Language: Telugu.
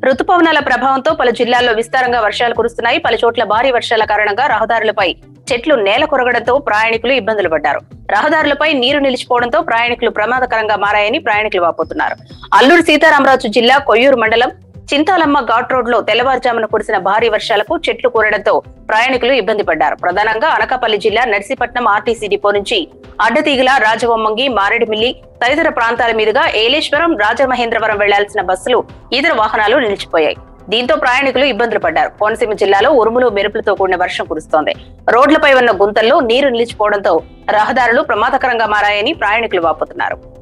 రుతుపవనాల ప్రభావంతో పలు జిల్లాల్లో విస్తారంగా వర్షాలు కురుస్తున్నాయి పలు చోట్ల భారీ వర్షాల కారణంగా రహదారులపై చెట్లు నేల కొరగడంతో ప్రయాణికులు ఇబ్బందులు పడ్డారు రహదారులపై నీరు నిలిచిపోవడంతో ప్రయాణికులు ప్రమాదకరంగా మారాయని ప్రయాణికులు వాపోతున్నారు అల్లూరు సీతారామరాజు జిల్లా కొయ్యూరు మండలం చింతాలమ్మ ఘాట్ రోడ్ లో తెల్లవారుజామున కురిసిన భారీ వర్షాలకు చెట్లు కూరడంతో ప్రయాణికులు ఇబ్బంది పడ్డారు ప్రధానంగా అనకాపల్లి జిల్లా నర్సీపట్నం ఆర్టీసీ డిపో నుంచి అడ్డతీగల రాజవొమ్మంగి మారేడుమిల్లి తదితర ప్రాంతాల మీదుగా ఏలేశ్వరం రాజమహేంద్రవరం వెళ్లాల్సిన బస్సులు ఇతర వాహనాలు నిలిచిపోయాయి దీంతో ప్రయాణికులు ఇబ్బందులు పడ్డారు కోనసీమ జిల్లాలో ఉరుములు మెరుపులతో కూడిన వర్షం కురుస్తోంది రోడ్లపై ఉన్న గుంతల్లో నీరు నిలిచిపోవడంతో రహదారులు ప్రమాదకరంగా మారాయని ప్రయాణికులు వాపోతున్నారు